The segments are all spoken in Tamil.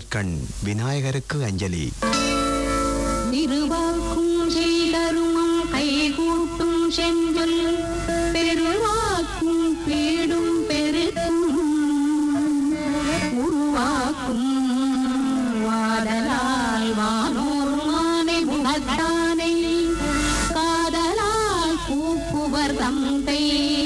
கண் விநாயகருக்கு அஞ்சலி திருவாக்கும் செய்தருமம் கைகூட்டும் செஞ்சொல் பெருவாக்கும் பீடும் பெருக்கும் உருவாக்கும் வாடலால் வானோர் மானை குணத்தானை காதலால் கூப்புவர் தந்தை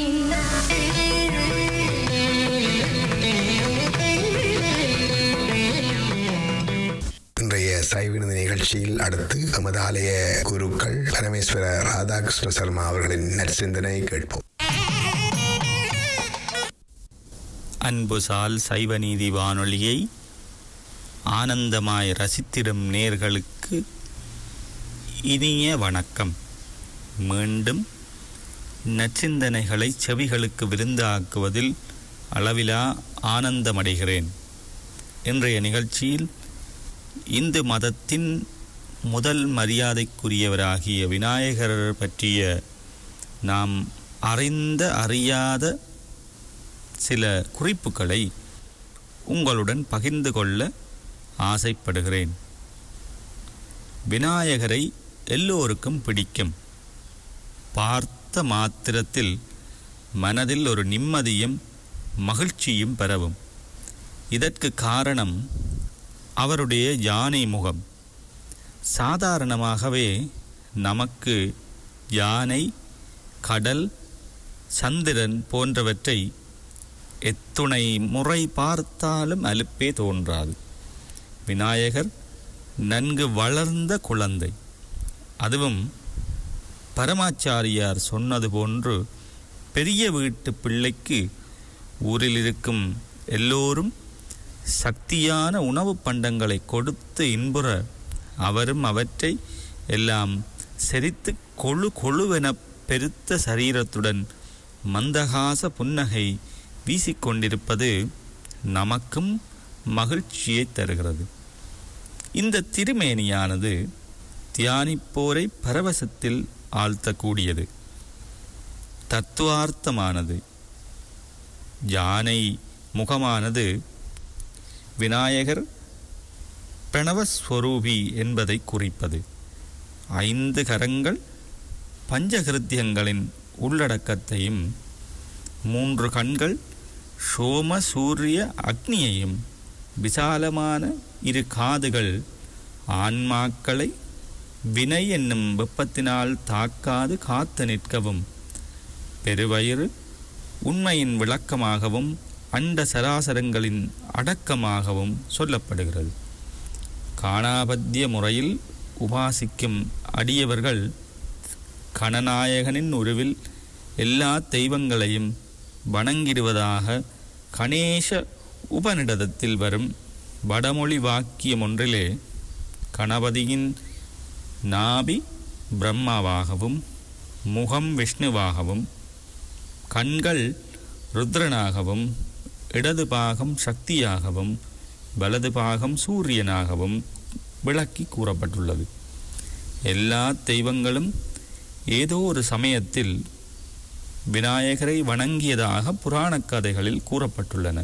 இன்றைய சைவினது நிகழ்ச்சியில் அடுத்து எமது ஆலய குருக்கள் பரமேஸ்வர ராதாகிருஷ்ண சர்மா அவர்களின் நற்சிந்தனை கேட்போம் அன்புசால் சைவநீதி வானொலியை ஆனந்தமாய் ரசித்திடும் நேர்களுக்கு இனிய வணக்கம் மீண்டும் நற்சிந்தனைகளை செவிகளுக்கு விருந்தாக்குவதில் அளவிலா ஆனந்தமடைகிறேன் இன்றைய நிகழ்ச்சியில் இந்து மதத்தின் முதல் மரியாதைக்குரியவராகிய விநாயகர் பற்றிய நாம் அறிந்த அறியாத சில குறிப்புகளை உங்களுடன் பகிர்ந்து கொள்ள ஆசைப்படுகிறேன் விநாயகரை எல்லோருக்கும் பிடிக்கும் பார்த்த மாத்திரத்தில் மனதில் ஒரு நிம்மதியும் மகிழ்ச்சியும் பரவும் இதற்கு காரணம் அவருடைய யானை முகம் சாதாரணமாகவே நமக்கு யானை கடல் சந்திரன் போன்றவற்றை எத்துணை முறை பார்த்தாலும் அலுப்பே தோன்றாது விநாயகர் நன்கு வளர்ந்த குழந்தை அதுவும் பரமாச்சாரியார் சொன்னது போன்று பெரிய வீட்டு பிள்ளைக்கு ஊரில் இருக்கும் எல்லோரும் சக்தியான உணவுப் பண்டங்களை கொடுத்து இன்புற அவரும் அவற்றை எல்லாம் செரித்து கொழு கொழுவென பெருத்த சரீரத்துடன் மந்தகாச புன்னகை வீசிக்கொண்டிருப்பது நமக்கும் மகிழ்ச்சியை தருகிறது இந்த திருமேனியானது தியானிப்போரை பரவசத்தில் ஆழ்த்தக்கூடியது தத்துவார்த்தமானது யானை முகமானது விநாயகர் பிரணவஸ்வரூபி என்பதை குறிப்பது ஐந்து கரங்கள் பஞ்சகிருத்தியங்களின் உள்ளடக்கத்தையும் மூன்று கண்கள் சோம சூரிய அக்னியையும் விசாலமான இரு காதுகள் ஆன்மாக்களை வினை என்னும் வெப்பத்தினால் தாக்காது காத்து நிற்கவும் பெருவயிறு உண்மையின் விளக்கமாகவும் அண்ட சராசரங்களின் அடக்கமாகவும் சொல்லப்படுகிறது காணாபத்திய முறையில் உபாசிக்கும் அடியவர்கள் கணநாயகனின் உருவில் எல்லா தெய்வங்களையும் வணங்கிடுவதாக கணேச உபநிடதத்தில் வரும் வடமொழி வாக்கியம் ஒன்றிலே கணபதியின் நாபி பிரம்மாவாகவும் முகம் விஷ்ணுவாகவும் கண்கள் ருத்ரனாகவும் இடது பாகம் சக்தியாகவும் வலது பாகம் சூரியனாகவும் விளக்கி கூறப்பட்டுள்ளது எல்லா தெய்வங்களும் ஏதோ ஒரு சமயத்தில் விநாயகரை வணங்கியதாக புராணக் கதைகளில் கூறப்பட்டுள்ளன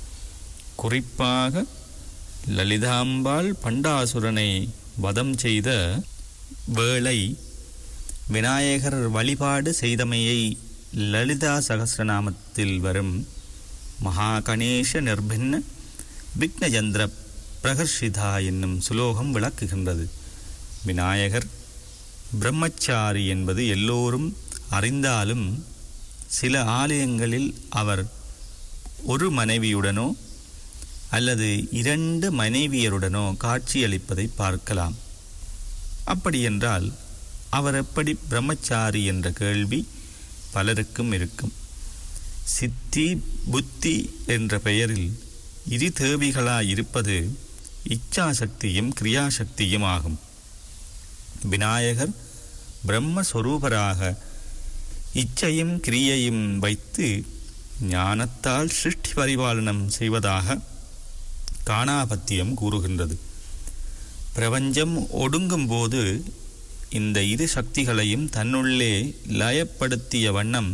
குறிப்பாக லலிதாம்பாள் பண்டாசுரனை வதம் செய்த வேளை விநாயகர் வழிபாடு செய்தமையை லலிதா சகசிரநாமத்தில் வரும் மகா கணேச நிர்பின்ன விக்னஜந்திர பிரகர்ஷிதா என்னும் சுலோகம் விளக்குகின்றது விநாயகர் பிரம்மச்சாரி என்பது எல்லோரும் அறிந்தாலும் சில ஆலயங்களில் அவர் ஒரு மனைவியுடனோ அல்லது இரண்டு மனைவியருடனோ காட்சியளிப்பதை பார்க்கலாம் அப்படியென்றால் அவர் எப்படி பிரம்மச்சாரி என்ற கேள்வி பலருக்கும் இருக்கும் சித்தி புத்தி என்ற பெயரில் இரு தேவிகளாயிருப்பது இச்சாசக்தியும் கிரியாசக்தியும் ஆகும் விநாயகர் பிரம்மஸ்வரூபராக இச்சையும் கிரியையும் வைத்து ஞானத்தால் சிருஷ்டி பரிபாலனம் செய்வதாக காணாபத்தியம் கூறுகின்றது பிரபஞ்சம் ஒடுங்கும் போது இந்த இரு சக்திகளையும் தன்னுள்ளே லயப்படுத்திய வண்ணம்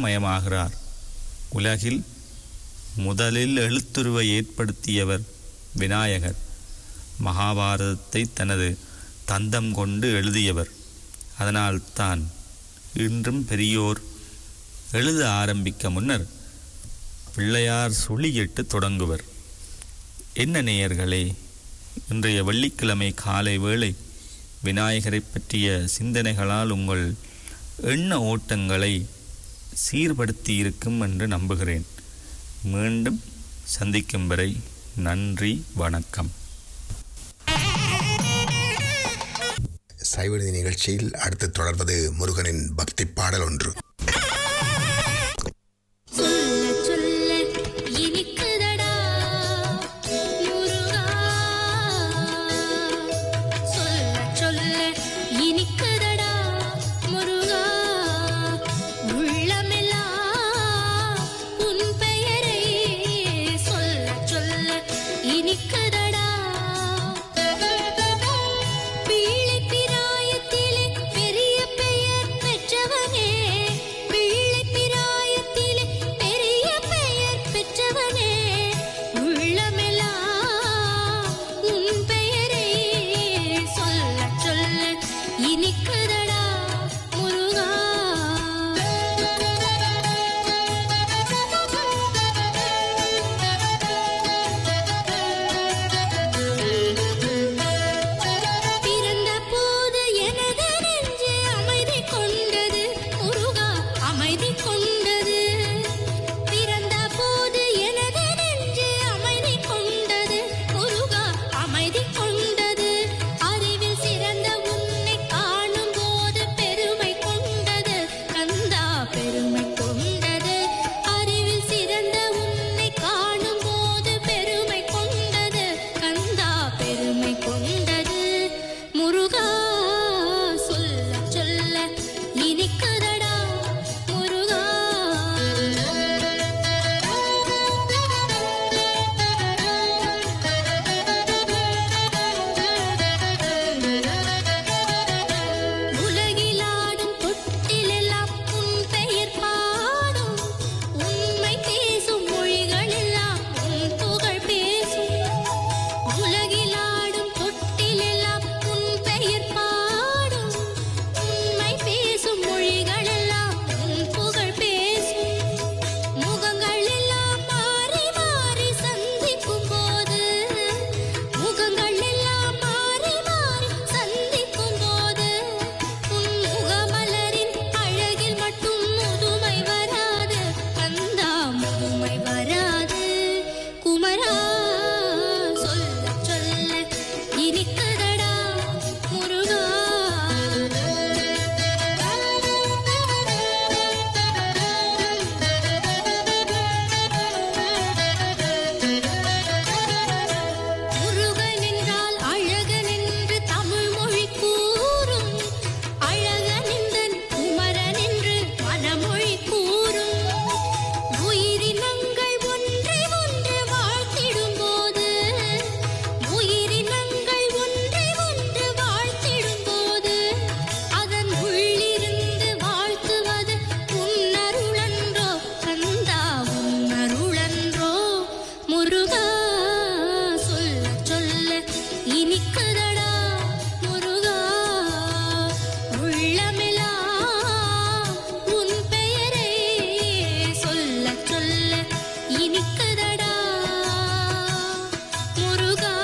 ஞானமயமாகிறார் உலகில் முதலில் எழுத்துருவை ஏற்படுத்தியவர் விநாயகர் மகாபாரதத்தை தனது தந்தம் கொண்டு எழுதியவர் அதனால்தான் இன்றும் பெரியோர் எழுத ஆரம்பிக்க முன்னர் பிள்ளையார் சுழியிட்டு தொடங்குவர் என்ன நேயர்களே இன்றைய வெள்ளிக்கிழமை காலை வேளை விநாயகரை பற்றிய சிந்தனைகளால் உங்கள் எண்ண ஓட்டங்களை சீர்படுத்தி இருக்கும் என்று நம்புகிறேன் மீண்டும் சந்திக்கும் வரை நன்றி வணக்கம் சைவநிதி நிகழ்ச்சியில் அடுத்து தொடர்வது முருகனின் பக்தி பாடல் ஒன்று சொல்ல சொல்ல இனிக்குதடா முருகா சொல்ல சொல்ல இனிக்குதடா முருகா உள்ளமெல்லாம் உன் பெயரை சொல்ல சொல்ல இனிக்குதடா பீழை பிராயத்திலே பெரிய பெயர் பெற்றவனே பீழை பிராயத்திலே பெரிய பெயர் பெற்றவனே உள்ளமெல்லாம் உன் பெயரை சொல்ல சொல்ல இனிக்குதடா முருகா பிறந்த போது எனது நெஞ்சு அமைதி கொண்டது முருகா அமைதி கொண்டது பிறந்த போது எனது நெஞ்சு அமைதி கொண்டது முருகா அமைதி கொண்டது அறிவில் சிறந்த உன்னை காணும் போது பெருமை கொண்டது கந்தா பெருமை கொண்டது அறிவில் சிறந்த உன்னை காணும் போது பெருமை கொண்டது கந்தா பெருமை கொண்டது முருகா சொல்ல சொல்ல இனிக்குதடா முருகா உலகிலாடும் தொட்டிலெல்லாம் உன் பெயர் பாடும் உண்மை பேசும் மொழிகளெல்லாம் உன் புகழ் பேசும் உலகிலாடும் தொட்டிலெல்லாம் உன் பெயர் பாடும் உண்மை பேசும் மொழிகளெல்லாம் உன் புகழ் பேசும் முகங்கள் எல்லாம் மாறி மாறி சந்திக்கும் போது முகங்கள் எல்லாம் மாறி மாறி சந்திக்கும் போது உன் முகமலரின் அழகில் மட்டும் முதுமை வராது கந்தா முதுமை வராது குமரா சொல்ல சொல்ல இனிக்குதடா முருகா முருகன் என்றால் அழகன் என்று தமிழ் மொழி கூறும் அழகன் என்றன் குமரன் என்று மனமொழி கூறும் உயிரினங்கள் ஒன்றை ஒன்று வாழ்த்திடும் போது உயிரினங்கள் ஒன்றை ஒன்று வாழ்த்திடும் போது அதன் உள்ளிருந்து வாழ்த்துவது உன்னருளன்றோ கந்தா உன்னருளன்றோ முருகா சொல்ல சொல்ல இனிக்குதடா முருகா உள்ளமெல்லாம் உன் பெயரை சொல்ல சொல்ல இனிக்குதடா முருகா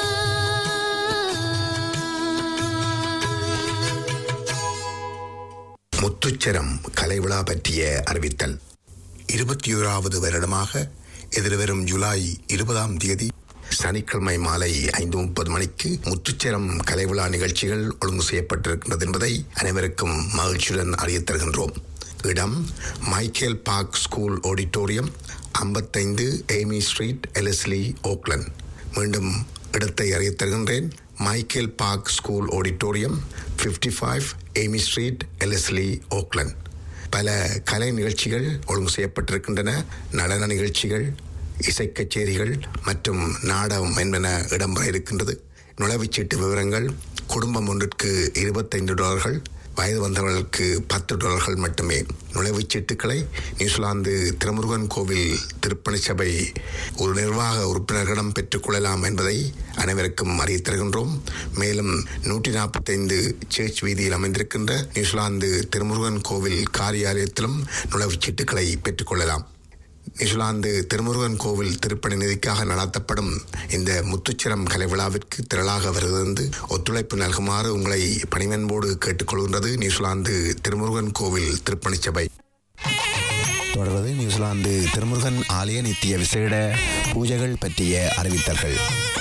முத்துச்சரம் கலைவிழா பற்றிய அறிவித்தல் இருபத்தி ஓராவது வருடமாக எதிர்வரும் ஜூலை இருபதாம் தேதி சனிக்கிழமை மாலை ஐந்து முப்பது மணிக்கு முத்துச்சரம் கலைவிழா நிகழ்ச்சிகள் ஒழுங்கு செய்யப்பட்டிருக்கின்றது என்பதை அனைவருக்கும் மகிழ்ச்சியுடன் அறியத் தருகின்றோம் இடம் மைக்கேல் பார்க் ஸ்கூல் ஆடிட்டோரியம் ஐம்பத்தைந்து ஏமி ஸ்ட்ரீட் எலஸ்லி ஓக்லண்ட் மீண்டும் இடத்தை அறியத் தருகின்றேன் Michael Park school auditorium 55 five Amy street Ellerslie Auckland பல கலை நிகழ்ச்சிகள் ஒழுங்கு செய்யப்பட்டிருக்கின்றன நடன நிகழ்ச்சிகள் இசைக் கச்சேரிகள் மற்றும் நாடகம் என்பன இடம்பெற இருக்கின்றது நுழைவுச்சீட்டு விவரங்கள் குடும்பம் ஒன்றிற்கு இருபத்தைந்து டாலர்கள் வயது வந்தவர்களுக்கு பத்து டாலர்கள் மட்டுமே நுழைவுச் சீட்டுகளை நியூசிலாந்து திருமுருகன் கோவில் திருப்பணி சபை ஒரு நிர்வாக உறுப்பினர்களிடம் பெற்றுக்கொள்ளலாம் என்பதை அனைவருக்கும் அறிவித் தருகின்றோம் மேலும் நூற்றி நாற்பத்தைந்து சர்ச் வீதியில் அமைந்திருக்கின்ற நியூசிலாந்து திருமுருகன் கோவில் காரியாலயத்திலும் நுழைவுச் சீட்டுகளை பெற்றுக்கொள்ளலாம் நியூசிலாந்து திருமுருகன் கோவில் திருப்பணி நிதிக்காக நடத்தப்படும் இந்த முத்துச்சிரம் கலை விழாவிற்கு திரளாக வருகிறது ஒத்துழைப்பு நல்குமாறு உங்களை பணிவன்போடு கேட்டுக்கொள்கின்றது நியூசிலாந்து திருமுருகன் கோவில் திருப்பணி சபை தொடர்வது நியூசிலாந்து திருமுருகன் ஆலய நித்திய விசேட பூஜைகள் பற்றிய அறிவித்தல்கள்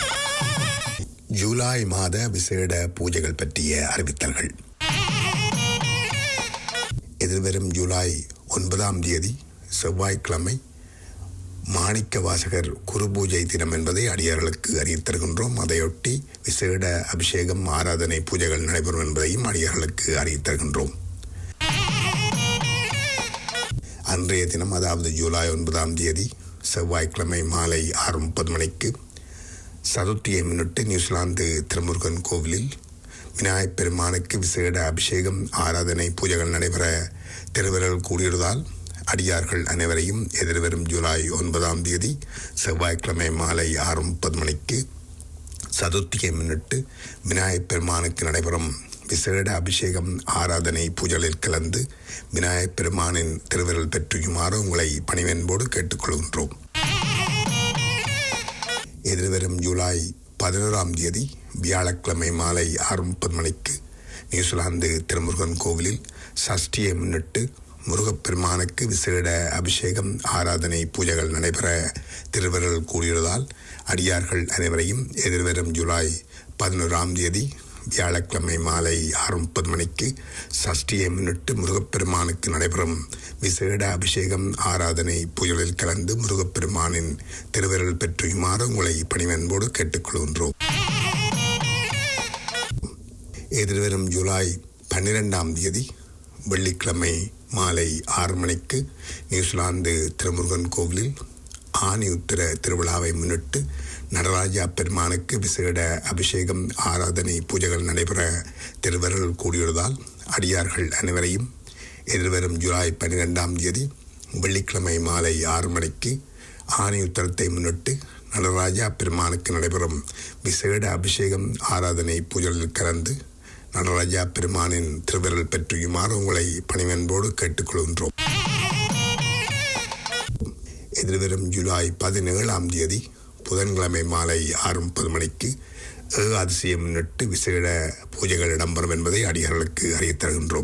ஜூலை மாத விசேட பூஜைகள் பற்றிய அறிவித்தல்கள் எதிர்வரும் ஜூலை ஒன்பதாம் தேதி செவ்வாய்க்கிழமை மாணிக்க வாசகர் குரு பூஜை தினம் என்பதை அடியார்களுக்கு அறிவித் தருகின்றோம் அதையொட்டி விசேட அபிஷேகம் ஆராதனை பூஜைகள் நடைபெறும் என்பதையும் அடியார்களுக்கு அறிவித் தருகின்றோம் அன்றைய தினம் அதாவது ஜூலை ஒன்பதாம் தேதி செவ்வாய்க்கிழமை மாலை ஆறு முப்பது மணிக்கு சதுர்த்தியை முன்னிட்டு நியூசிலாந்து திருமுருகன் கோவிலில் விநாயகப் பெருமானுக்கு விசேட அபிஷேகம் ஆராதனை பூஜைகள் நடைபெற திருவிரல் கூடியுள்ளதால் அடியார்கள் அனைவரையும் எதிர்வரும் ஜூலை ஒன்பதாம் தேதி செவ்வாய்க்கிழமை மாலை ஆறு முப்பது மணிக்கு சதுர்த்தியை முன்னிட்டு விநாயகப் பெருமானுக்கு நடைபெறும் விசேட அபிஷேகம் ஆராதனை பூஜைகளில் கலந்து விநாயகப் பெருமானின் திருவிரல் பெற்றுயுமாறு உங்களை பணிவன்போடு கேட்டுக்கொள்கின்றோம் எதிர்வரும் ஜூலை பதினோராம் தேதி வியாழக்கிழமை மாலை ஆறு முப்பது மணிக்கு நியூசிலாந்து திருமுருகன் கோவிலில் சஷ்டியை முன்னிட்டு முருகப்பெருமானுக்கு விசேட அபிஷேகம் ஆராதனை பூஜைகள் நடைபெற திருவருள் கூடியுள்ளதால் அடியார்கள் அனைவரையும் எதிர்வரும் ஜூலை பதினோராம் தேதி வியாழக்கிழமை மாலை ஆறு முப்பது மணிக்கு சஷ்டியை முன்னிட்டு முருகப்பெருமானுக்கு நடைபெறும் விசேட அபிஷேகம் ஆராதனை புயலில் கலந்து முருகப்பெருமானின் திருவிரல் பெற்றுமாறு உங்களை பணிவன்போடு கேட்டுக்கொள்கின்றோம் எதிர்வரும் ஜூலை பன்னிரெண்டாம் தேதி வெள்ளிக்கிழமை மாலை ஆறு மணிக்கு நியூசிலாந்து திருமுருகன் கோவிலில் ஆனி உத்திர திருவிழாவை முன்னிட்டு நடராஜா பெருமானுக்கு விசேட அபிஷேகம் ஆராதனை பூஜைகள் நடைபெற திருவருள் கூடியுள்ளதால் அடியார்கள் அனைவரையும் எதிர்வரும் ஜூலை பன்னிரெண்டாம் தேதி வெள்ளிக்கிழமை மாலை ஆறு மணிக்கு ஆனி உத்தரத்தை முன்னிட்டு நடராஜா பெருமானுக்கு நடைபெறும் விசேட அபிஷேகம் ஆராதனை பூஜைகளில் கலந்து நடராஜா பெருமானின் திருவிரல் பெற்றியுமாறு உங்களை பணிவன்போடு கேட்டுக்கொள்கின்றோம் எதிர்வரும் ஜூலை பதினேழாம் தேதி புதன்கிழமை மாலை ஆறு முப்பது மணிக்கு ஏகாதசியை முன்னிட்டு விசேட பூஜைகள் இடம்பெறும் என்பதை அடியார்களுக்கு அறிவித் தருகின்றோம்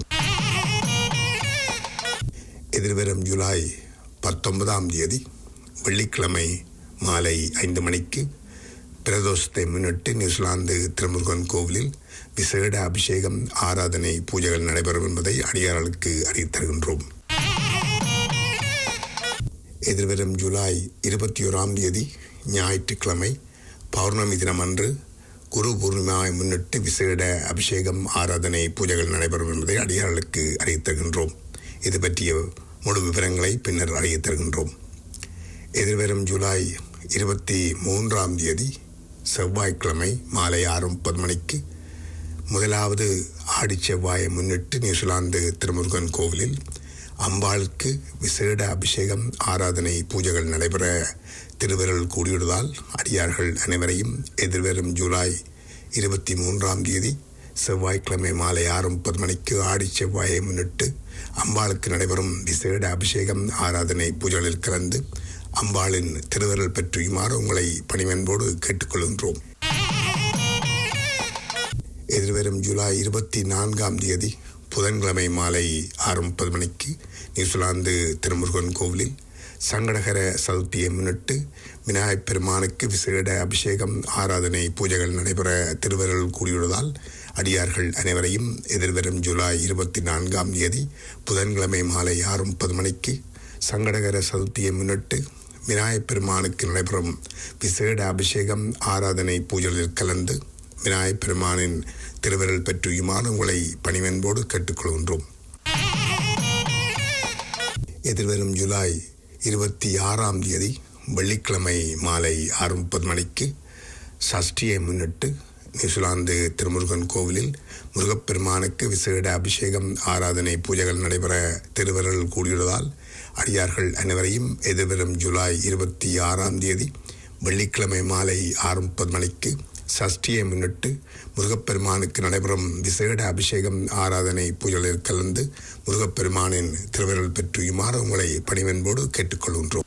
எதிர்வரும் ஜூலை பத்தொன்பதாம் தேதி வெள்ளிக்கிழமை மாலை ஐந்து மணிக்கு பிரதோஷத்தை முன்னிட்டு நியூசிலாந்து திருமுருகன் கோவிலில் விசேட அபிஷேகம் ஆராதனை பூஜைகள் நடைபெறும் என்பதை அடியார்களுக்கு அறிவித் தருகின்றோம் எதிர்வரும் ஜூலை இருபத்தி ஓராம் தேதி ஞாயிற்றுக்கிழமை பௌர்ணமி தினமன்று குரு பூர்ணிமாவை முன்னிட்டு விசேட அபிஷேகம் ஆராதனை பூஜைகள் நடைபெறும் என்பதை அடியார்களுக்கு அறிவித் தருகின்றோம் இது பற்றிய முழு விவரங்களை பின்னர் அறிவித் தருகின்றோம் எதிர்வரும் ஜூலை இருபத்தி மூன்றாம் தேதி செவ்வாய்க்கிழமை மாலை ஆறு முப்பது மணிக்கு முதலாவது ஆடி செவ்வாயை முன்னிட்டு நியூசிலாந்து திருமுருகன் கோவிலில் அம்பாளுக்கு விசேட அபிஷேகம் ஆராதனை பூஜைகள் நடைபெற திருவிரல் கூடியுள்ளதால் அடியார்கள் அனைவரையும் எதிர்வரும் ஜூலை இருபத்தி மூன்றாம் தேதி செவ்வாய்க்கிழமை மாலை ஆறு முப்பது மணிக்கு ஆடி செவ்வாயை முன்னிட்டு அம்பாளுக்கு நடைபெறும் விசேட அபிஷேகம் ஆராதனை பூஜைகளில் கலந்து அம்பாளின் திருவிரல் பெற்றியுமாறு உங்களை பணிவன்போடு கேட்டுக்கொள்கின்றோம் எதிர்வரும் ஜூலை இருபத்தி நான்காம் தேதி புதன்கிழமை மாலை ஆறு முப்பது மணிக்கு நியூசிலாந்து திருமுருகன் கோவிலில் சங்கடகர சதுர்த்தியை முன்னிட்டு விநாயகப் பெருமானுக்கு விசேட அபிஷேகம் ஆராதனை பூஜைகள் நடைபெற திருவருள் கூடியுள்ளதால் அடியார்கள் அனைவரையும் எதிர்வரும் ஜூலை இருபத்தி நான்காம் தேதி புதன்கிழமை மாலை ஆறு முப்பது மணிக்கு சங்கடகர சதுர்த்தியை முன்னிட்டு விநாயகப் பெருமானுக்கு நடைபெறும் விசேட அபிஷேகம் ஆராதனை பூஜைகளில் கலந்து விநாயகப் பெருமானின் திருவிரல் பெற்றியுமாறு உங்களை பணிவன்போடு கேட்டுக்கொள்கின்றோம் எதிர்வரும் ஜூலை இருபத்தி ஆறாம் தேதி வெள்ளிக்கிழமை மாலை ஆறு முப்பது மணிக்கு சஷ்டியை முன்னிட்டு நியூசிலாந்து திருமுருகன் கோவிலில் முருகப்பெருமானுக்கு விசேட அபிஷேகம் ஆராதனை பூஜைகள் நடைபெற திருவருள் கூடியுள்ளதால் அடியார்கள் அனைவரையும் எதிர்வரும் ஜூலை இருபத்தி ஆறாம் தேதி வெள்ளிக்கிழமை மாலை ஆறு முப்பது மணிக்கு சஷ்டியை முன்னிட்டு முருகப்பெருமானுக்கு நடைபெறும் விசேட அபிஷேகம் ஆராதனை பூஜைகளில் கலந்து முருகப்பெருமானின் திருவருள் பெற்றுயுமாறு உங்களை பணிவன்போடு கேட்டுக்கொள்கின்றோம்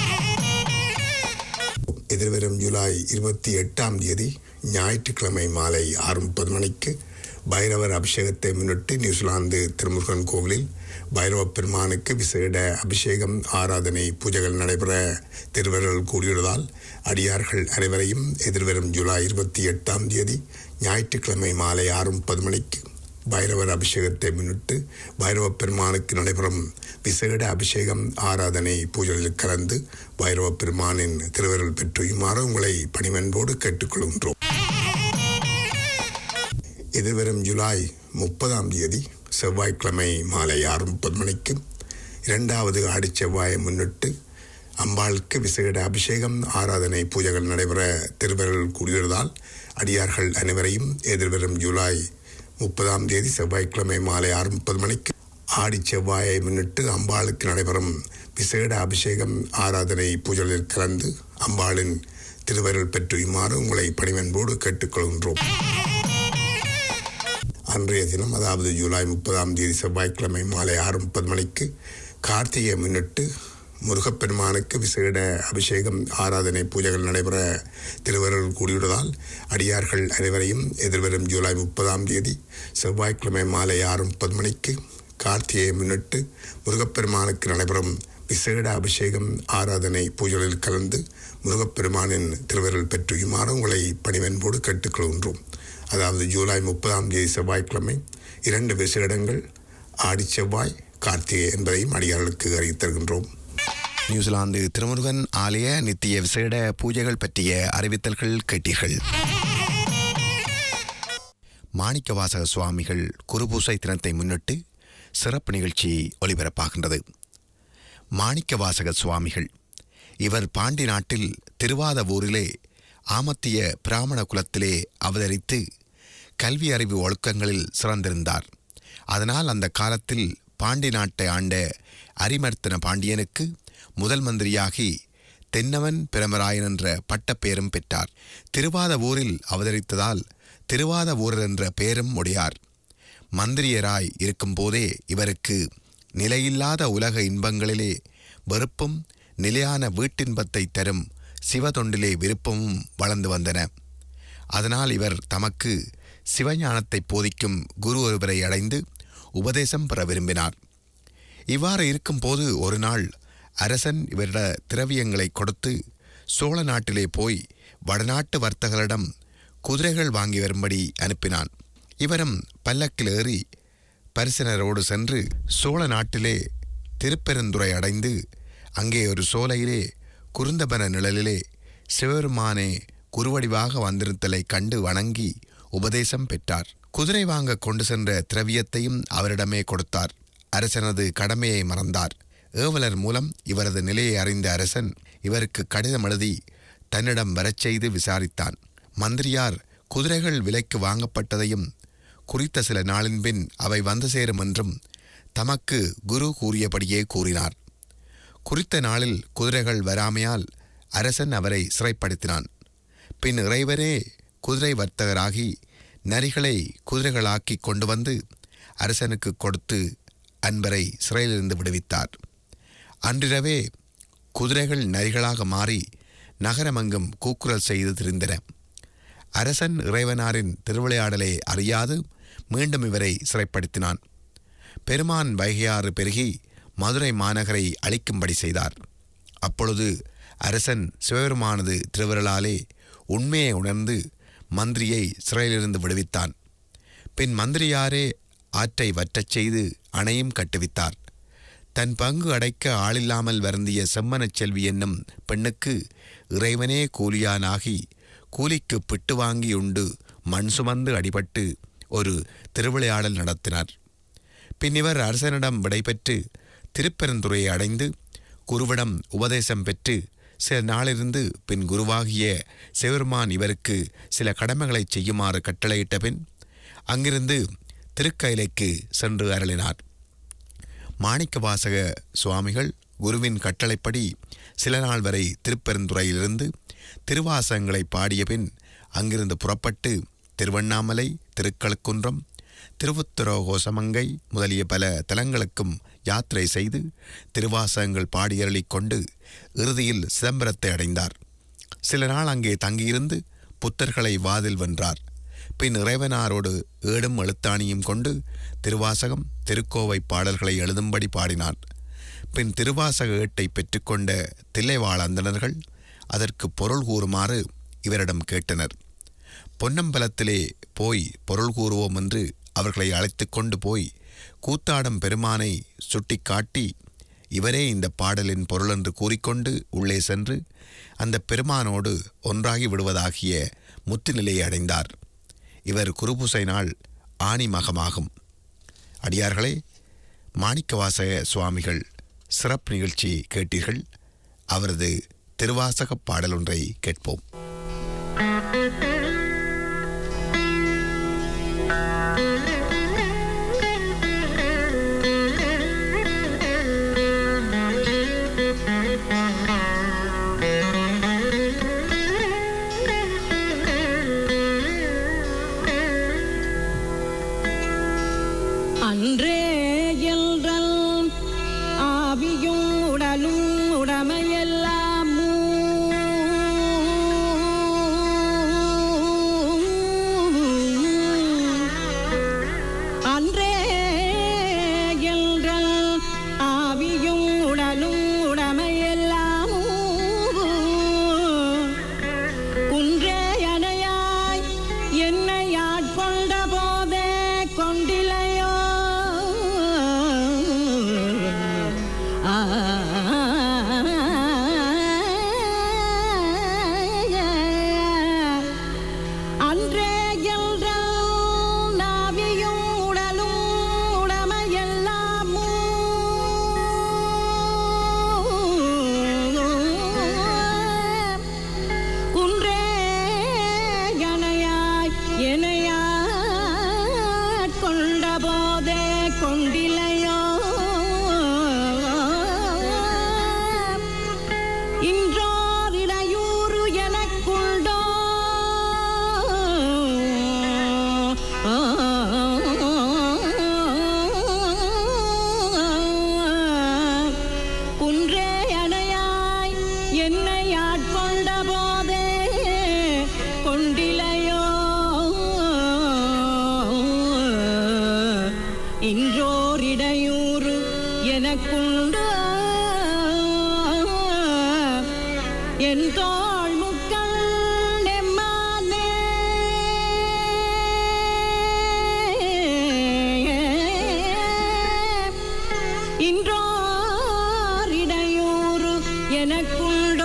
எதிர்வரும் ஜூலை இருபத்தி எட்டாம் தேதி ஞாயிற்றுக்கிழமை மாலை ஆறு முப்பது மணிக்கு பைரவர் அபிஷேகத்தை முன்னிட்டு நியூசிலாந்து திருமுருகன் கோவிலில் பைரவ பெருமானுக்கு விசேட அபிஷேகம் ஆராதனை பூஜைகள் நடைபெற திருவருள் கூடியுள்ளதால் அடியார்கள் அனைவரையும் எதிர்வரும் ஜூலை இருபத்தி எட்டாம் தேதி ஞாயிற்றுக்கிழமை மாலை ஆறு முப்பது மணிக்கு பைரவர் அபிஷேகத்தை முன்னிட்டு பைரவ பெருமானுக்கு நடைபெறும் விசேட அபிஷேகம் ஆராதனை பூஜைகளில் கலந்து பைரவ பெருமானின் திருவருள் பெற்றுயுமாறு உங்களை பணிவன்போடு கேட்டுக்கொள்கின்றோம் எதிர்வரும் ஜூலை முப்பதாம் தேதி செவ்வாய்க்கிழமை மாலை ஆறு முப்பது மணிக்கு இரண்டாவது ஆடிச் செவ்வாயை முன்னிட்டு அம்பாளுக்கு விசேட அபிஷேகம் ஆராதனை பூஜைகள் நடைபெற திருவருள் கூடியுள்ளதால் அடியார்கள் அனைவரையும் எதிர்வரும் ஜூலை முப்பதாம் தேதி செவ்வாய்க்கிழமை மாலை ஆறு முப்பது மணிக்கு ஆடி செவ்வாயை முன்னிட்டு அம்பாளுக்கு நடைபெறும் விசேட அபிஷேகம் ஆராதனை பூஜைகளில் கலந்து அம்பாளின் திருவருள் பெற்றுமாறு உங்களை பணிவன்போடு கேட்டுக்கொள்கின்றோம் அன்றைய தினம் அதாவது ஜூலை முப்பதாம் தேதி செவ்வாய்க்கிழமை மாலை ஆறு முப்பது மணிக்கு கார்த்திகையை முன்னிட்டு முருகப்பெருமானுக்கு விசேட அபிஷேகம் ஆராதனை பூஜைகள் நடைபெற திருவருள் கூடியுள்ளதால் அடியார்கள் அனைவரையும் எதிர்வரும் ஜூலை முப்பதாம் தேதி செவ்வாய்க்கிழமை மாலை ஆறு முப்பது மணிக்கு கார்த்திகையை முன்னிட்டு முருகப்பெருமானுக்கு நடைபெறும் விசேட அபிஷேகம் ஆராதனை பூஜைகளில் கலந்து முருகப்பெருமானின் திருவருள் பெற்றுயுமாறு உங்களை பணிவன்போடு கேட்டுக்கொள்கின்றோம் அதாவது ஜூலை முப்பதாம் தேதி செவ்வாய்க்கிழமை இரண்டு விசேடங்கள் ஆடி செவ்வாய் கார்த்திகை என்பதையும் அடியார்களுக்கு அறிவித்தருகின்றோம் நியூசிலாந்து திருமுருகன் ஆலய நித்திய விசேட பூஜைகள் பற்றிய அறிவித்தல்கள் கேட்டீர்கள் மாணிக்கவாசக சுவாமிகள் குருபூசை தினத்தை முன்னிட்டு சிறப்பு நிகழ்ச்சி ஒலிபரப்பாகின்றது மாணிக்கவாசக சுவாமிகள் இவர் பாண்டி நாட்டில் திருவாதவூரிலே ஆமத்திய பிராமண குலத்திலே அவதரித்து கல்வி அறிவு ஒழுக்கங்களில் சிறந்திருந்தார் அதனால் அந்த காலத்தில் பாண்டி நாட்டை ஆண்ட அரிமர்த்தன பாண்டியனுக்கு முதல் மந்திரியாகி தென்னவன் பிரமராயன் என்ற பட்டப்பெயரும் பெற்றார் திருவாதவூரில் அவதரித்ததால் திருவாதவூரர் என்ற பெயரும் உடையார் மந்திரியராய் இருக்கும்போதே இவருக்கு நிலையில்லாத உலக இன்பங்களிலே வெறுப்பும் நிலையான வீட்டின்பத்தை தரும் சிவதொண்டிலே விருப்பமும் வளர்ந்து வந்தன அதனால் இவர் தமக்கு சிவஞானத்தை போதிக்கும் குரு ஒருவரை அடைந்து உபதேசம் பெற விரும்பினார் இவ்வாறு இருக்கும்போது ஒரு நாள் அரசன் இவரிட திரவியங்களை கொடுத்து சோழ நாட்டிலே போய் வடநாட்டு வர்த்தகரிடம் குதிரைகள் வாங்கி வரும்படி அனுப்பினான் இவரும் பல்லக்கில் ஏறி பரிசனரோடு சென்று சோழ நாட்டிலே திருப்பெருந்துறை அடைந்து அங்கே ஒரு சோலையிலே குருந்தபன நிழலிலே சிவபெருமானே குருவடிவாக வந்திருத்தலை கண்டு வணங்கி உபதேசம் பெற்றார் குதிரை வாங்க கொண்டு சென்ற திரவியத்தையும் அவரிடமே கொடுத்தார் அரசனது கடமையை மறந்தார் ஏவலர் மூலம் இவரது நிலையை அறிந்த அரசன் இவருக்கு கடிதம் எழுதி தன்னிடம் வரச் செய்து விசாரித்தான் மந்திரியார் குதிரைகள் விலைக்கு வாங்கப்பட்டதையும் குறித்த சில நாளின் பின் அவை வந்து சேரும் என்றும் தமக்கு குரு கூறியபடியே கூறினார் குறித்த நாளில் குதிரைகள் வராமையால் அரசன் அவரை சிறைப்படுத்தினான் பின் இறைவரே குதிரை வர்த்தகராகி நரிகளை குதிரைகளாக்கி கொண்டு வந்து அரசனுக்கு கொடுத்து அன்பரை சிறையிலிருந்து விடுவித்தார் அன்றிரவே குதிரைகள் நரிகளாக மாறி நகரமெங்கும் கூக்குரல் செய்து திரிந்தன அரசன் இறைவனாரின் திருவிளையாடலை அறியாது மீண்டும் இவரை சிறைப்படுத்தினான் பெருமான் வைகையாறு பெருகி மதுரை மாநகரை அழிக்கும்படி செய்தார் அப்பொழுது அரசன் சிவபெருமானது திருவிரலாலே உண்மையை உணர்ந்து மந்திரியை சிறையிலிருந்து விடுவித்தான் பின் மந்திரியாரே ஆற்றை வற்றச் செய்து அணையும் கட்டுவித்தார் தன் பங்கு அடைக்க ஆளில்லாமல் வருந்திய செம்மனச் செல்வி என்னும் பெண்ணுக்கு இறைவனே கூலியானாகி கூலிக்கு பிட்டு வாங்கி உண்டு மண் சுமந்து அடிபட்டு ஒரு திருவிளையாடல் நடத்தினார் பின் இவர் அரசனிடம் விடைபெற்று திருப்பெருந்துறையை அடைந்து குருவிடம் உபதேசம் பெற்று சில நாளிருந்து பின் குருவாகிய சிவருமான் இவருக்கு சில கடமைகளை செய்யுமாறு கட்டளையிட்ட பின் அங்கிருந்து திருக்கயிலைக்கு சென்று அருளினார் மாணிக்கவாசக சுவாமிகள் குருவின் கட்டளைப்படி சில நாள் வரை திருப்பெருந்துறையிலிருந்து திருவாசகங்களை பாடிய பின் அங்கிருந்து புறப்பட்டு திருவண்ணாமலை திருக்கழுக்குன்றம் திருவுத்தரோகோசமங்கை முதலிய பல தலங்களுக்கும் யாத்திரை செய்து திருவாசகங்கள் பாடியருளிக் கொண்டு இறுதியில் சிதம்பரத்தை அடைந்தார் சில நாள் அங்கே தங்கியிருந்து புத்தர்களை வாதில் வென்றார் பின் இறைவனாரோடு ஏடும் எழுத்தாணியும் கொண்டு திருவாசகம் திருக்கோவை பாடல்களை எழுதும்படி பாடினார் பின் திருவாசக ஏட்டை பெற்றுக்கொண்ட தில்லைவாழ் அந்தணர்கள் அதற்கு பொருள் கூறுமாறு இவரிடம் கேட்டனர் பொன்னம்பலத்திலே போய் பொருள் கூறுவோம் என்று அவர்களை அழைத்து கொண்டு போய் கூத்தாடும் பெருமானை சுட்டிக்காட்டி இவரே இந்த பாடலின் பொருள் என்று கூறிக்கொண்டு உள்ளே சென்று அந்த பெருமானோடு ஒன்றாகி விடுவதாகிய முத்துநிலையை அடைந்தார் இவர் குருபூசை நாள் ஆணி மகமாகும் அடியார்களே மாணிக்கவாசக சுவாமிகள் சிறப்பு நிகழ்ச்சி கேட்டீர்கள் அவரது திருவாசகப் பாடலொன்றை கேட்போம் அன்றே எல்றல் ஆவியும் உடலும் உடமையெல்லாம் அன்றே எல்றல் ஆவியும் உடலும் உடமையெல்லாம் குன்றே அணையாய் என்னை ஆட்கொண்ட போதே கொண்டிலையோ ஆ அன்றே என்றால் நாவியும் உடலும் உடமையெல்லாம் குன்றே கணையாய் எனையாட் கொண்ட போதே கொண்டிலையோ இன்றோர் இடையூறு எனக்குண்டோ குன்றே அணையாய் என்னை ஆட்கொண்ட போதே கொண்டிலையோ இன்றோர் இடையூறு எனக்குண்டு என் தோள் முக்கள் நெம்மானே இன்றோர் இடையூறு எனக்குண்டோ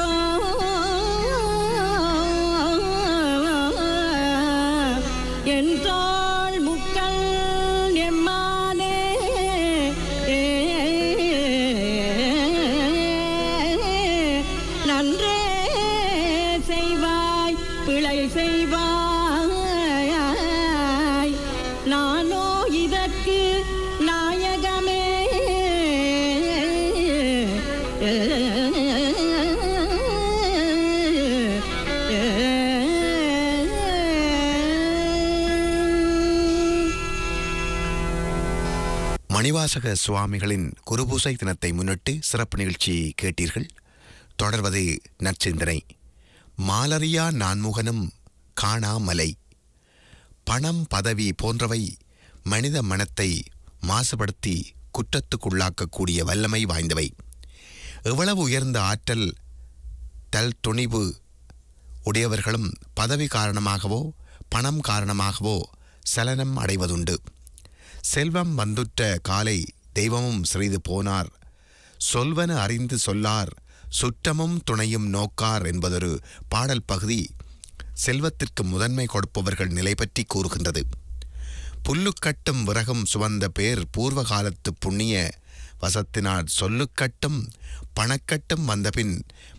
என் தோள் முக்கள் எம்மானே நன்றே செய்வாய் பிழை செய்வாய் நானோ இதற்கு நாயகமே மணிவாசக சுவாமிகளின் குருபூசை தினத்தை முன்னிட்டு சிறப்பு நிகழ்ச்சி கேட்டீர்கள் தொடர்வது நற்சிந்தனை மாலரியா நான்முகனும் காணாமலை பணம் பதவி போன்றவை மனித மனத்தை மாசுபடுத்தி குற்றத்துக்குள்ளாக்கக்கூடிய வல்லமை வாய்ந்தவை எவ்வளவு உயர்ந்த ஆற்றல் தல் துணிவு உடையவர்களும் பதவி காரணமாகவோ பணம் காரணமாகவோ சலனம் அடைவதுண்டு செல்வம் வந்துற்ற காலை தெய்வமும் சிறிது போனார் சொல்வன அறிந்து சொல்லார் சுற்றமும் துணையும் நோக்கார் என்பதொரு பாடல் பகுதி செல்வத்திற்கு முதன்மை கொடுப்பவர்கள் நிலை பற்றி கூறுகின்றது புல்லுக்கட்டும் விறகும் சுவந்த பேர் பூர்வ காலத்து புண்ணிய வசத்தினால் சொல்லுக்கட்டும் பணக்கட்டும் வந்தபின்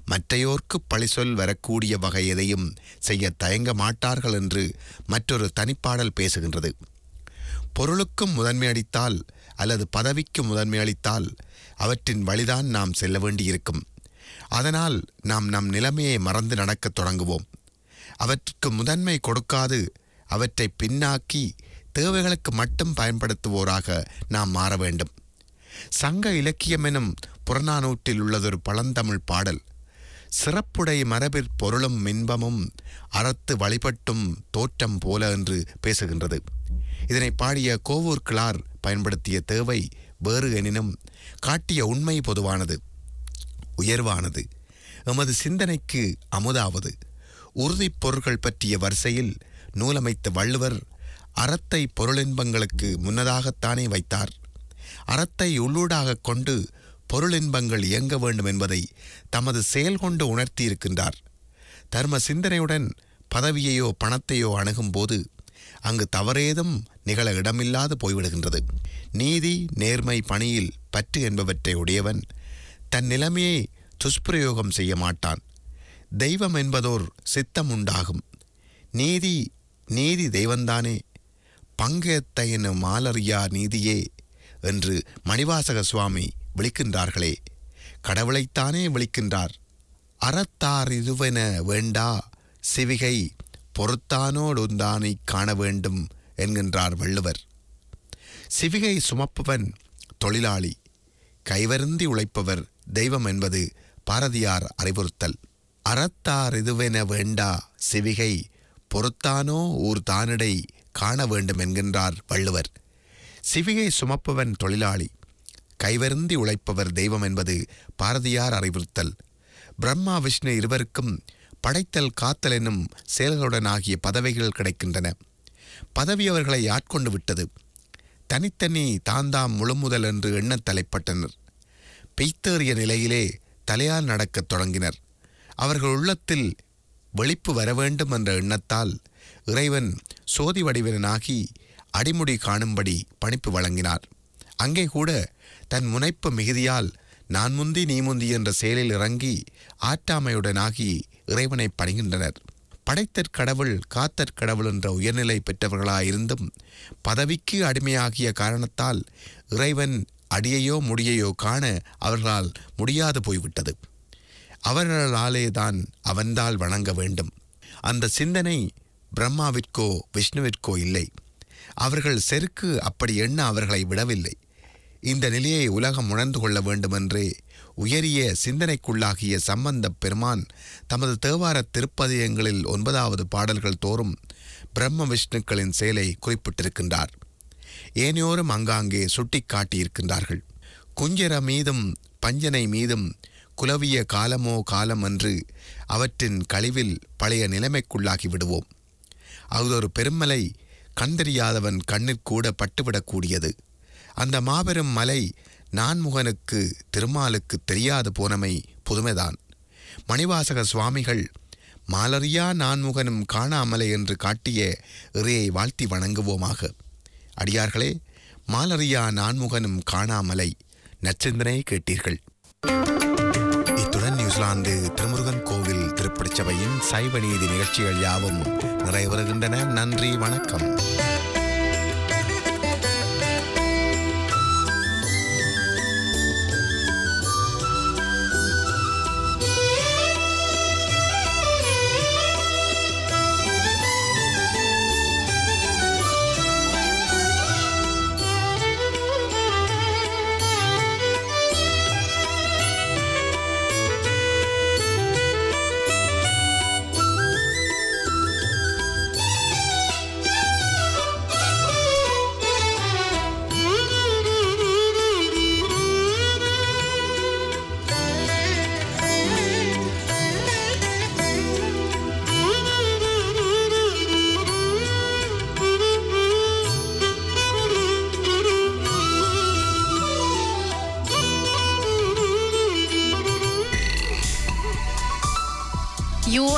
மற்றையோர்க்கு பழிசொல் வரக்கூடிய வகை எதையும் செய்ய தயங்க மாட்டார்கள் என்று மற்றொரு தனிப்பாடல் பேசுகின்றது பொருளுக்கும் முதன்மை அளித்தால் அல்லது பதவிக்கு முதன்மை அளித்தால் அவற்றின் வழிதான் நாம் செல்ல வேண்டியிருக்கும் அதனால் நாம் நம் நிலைமையை மறந்து நடக்கத் தொடங்குவோம் அவற்றுக்கு முதன்மை கொடுக்காது அவற்றை பின்னாக்கி தேவைகளுக்கு மட்டும் பயன்படுத்துவோராக நாம் மாற வேண்டும் சங்க இலக்கியம் எனும் புறநானூற்றில் உள்ளதொரு பழந்தமிழ் பாடல் சிறப்புடை மரபிற் பொருளும் இன்பமும் அறத்து வழிபட்டும் தோற்றம் போல என்று பேசுகின்றது இதனை பாடிய கோவூர் கிளார் பயன்படுத்திய தேவை வேறு எனினும் காட்டிய உண்மை பொதுவானது உயர்வானது எமது சிந்தனைக்கு அமுதாவது உறுதிப் பொருள்கள் பற்றிய வரிசையில் நூலமைத்த வள்ளுவர் அறத்தை பொருளின்பங்களுக்கு முன்னதாகத்தானே வைத்தார் அறத்தை உள்ளூடாகக் கொண்டு பொருளின்பங்கள் இயங்க வேண்டும் என்பதை தமது செயல் கொண்டு உணர்த்தியிருக்கின்றார் தர்ம சிந்தனையுடன் பதவியையோ பணத்தையோ அணுகும்போது அங்கு தவறேதும் நிகழ இடமில்லாது போய்விடுகின்றது நீதி நேர்மை பணியில் பற்று என்பவற்றை உடையவன் தன் நிலைமையை துஷ்பிரயோகம் செய்ய மாட்டான் தெய்வம் என்பதோர் சித்தம் உண்டாகும் நீதி நீதி தெய்வந்தானே பங்கேத்த என்னும் மாலறியா நீதியே என்று மணிவாசக சுவாமி விழிக்கின்றார்களே கடவுளைத்தானே விழிக்கின்றார் அறத்தார் இதுவென வேண்டா சிவிகை பொறுத்தானோடுந்தானை காண வேண்டும் என்கின்றார் வள்ளுவர் சிவிகை சுமப்பவன் தொழிலாளி கைவருந்தி உழைப்பவர் தெய்வம் என்பது பாரதியார் அறிவுறுத்தல் அறத்தார் இதுவென வேண்டா சிவிகை பொறுத்தானோ ஊர் தானிடை காண வேண்டும் என்கின்றார் வள்ளுவர் சிவிகை சுமப்பவன் தொழிலாளி கைவருந்தி உழைப்பவர் தெய்வம் என்பது பாரதியார் அறிவுறுத்தல் பிரம்மா விஷ்ணு இருவருக்கும் படைத்தல் காத்தல் என்னும் செயல்களுடன் ஆகிய பதவிகள் கிடைக்கின்றன பதவி அவர்களை ஆட்கொண்டு விட்டது தனித்தனி தாந்தாம் முழுமுதல் என்று எண்ணத் தலைப்பட்டனர் பெய்த்தேறிய நிலையிலே தலையால் நடக்கத் தொடங்கினர் அவர்கள் உள்ளத்தில் வெளிப்பு வர வேண்டும் என்ற எண்ணத்தால் இறைவன் சோதி வடிவனாகி அடிமுடி காணும்படி பணிப்பு வழங்கினார் அங்கே கூட தன் முனைப்பு மிகுதியால் நான் முந்தி நீ முந்தி என்ற செயலில் இறங்கி ஆற்றாமையுடனாகி இறைவனை பணிகின்றனர் படைத்தற் கடவுள் காத்தற் கடவுள் என்ற உயர்நிலை பெற்றவர்களாயிருந்தும் பதவிக்கு அடிமையாகிய காரணத்தால் இறைவன் அடியையோ முடியையோ காண அவர்களால் முடியாது போய்விட்டது அவர்களாலே தான் அவன்தால் வணங்க வேண்டும் அந்த சிந்தனை பிரம்மாவிற்கோ விஷ்ணுவிற்கோ இல்லை அவர்கள் செருக்கு அப்படி எண்ண அவர்களை விடவில்லை இந்த நிலையை உலகம் உணர்ந்து கொள்ள வேண்டுமென்றே உயரிய சிந்தனைக்குள்ளாகிய சம்பந்தப் பெருமான் தமது தேவார திருப்பதியங்களில் ஒன்பதாவது பாடல்கள் தோறும் பிரம்ம விஷ்ணுக்களின் செயலை குறிப்பிட்டிருக்கின்றார் ஏனையோரும் அங்காங்கே சுட்டிக் காட்டியிருக்கின்றார்கள் குஞ்சர மீதும் பஞ்சனை மீதும் குலவிய காலமோ காலம் என்று அவற்றின் கழிவில் பழைய நிலைமைக்குள்ளாகி விடுவோம் அஃதொரு பெருமலை கண்டறியாதவன் கண்ணிற்கூட பட்டுவிடக்கூடியது அந்த மாபெரும் மலை நான்முகனுக்கு திருமாலுக்கு தெரியாது போனமை புதுமைதான் மணிவாசக சுவாமிகள் மாலறியா நான்முகனும் காணாமலை என்று காட்டிய இறையை வாழ்த்தி வணங்குவோமாக அடியார்களே மாலறியா நான்முகனும் காணாமலை நச்சிந்தனை கேட்டீர்கள் இத்துடன் நியூசிலாந்து திருமுருகன் கோவில் திருப்படிச் சபையின் சைவ நீதி நிகழ்ச்சிகள் யாவும் நிறைவருகின்றன நன்றி வணக்கம் You